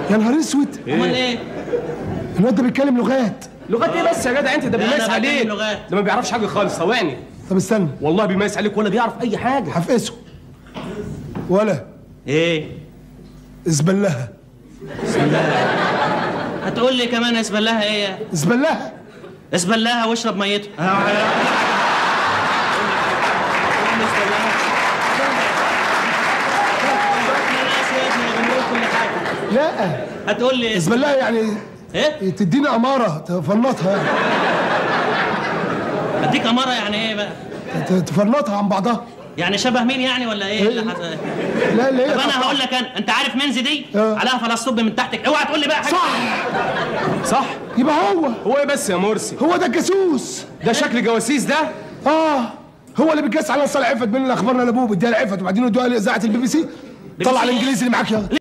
يا نهار اسود امال ايه الواد ده بيتكلم لغات لغات ايه بس يا جدع انت ده لا، بيميز أنا بتكلم عليك لغات. ده ما بيعرفش حاجه خالص ثواني طب استنى والله بيميز عليك ولا بيعرف اي حاجه حفقسه ولا ايه اسبلها هتقول لي كمان اسبلها ايه اسبلها اسبلها واشرب ميته لا هتقول لي اسبلها يعني ايه تديني اماره تفنطها يعني اديك اماره يعني ايه بقى ت- تفنطها عن بعضها يعني شبه مين يعني ولا ايه اللي حصل لا اللي هي طب انا تقطع. هقول لك انا انت عارف منزي دي آه. عليها فلسطوب من تحتك اوعى تقول لي بقى حاجه صح صح يبقى هو هو ايه بس يا مرسي هو ده الجاسوس ده شكل جواسيس ده اه هو اللي بيتجاس على صالح عفت من الاخبار اللي ابوه بيديها لعفت وبعدين يدوها لاذاعه البي بي سي طلع سي إيه؟ الانجليزي اللي معاك يلا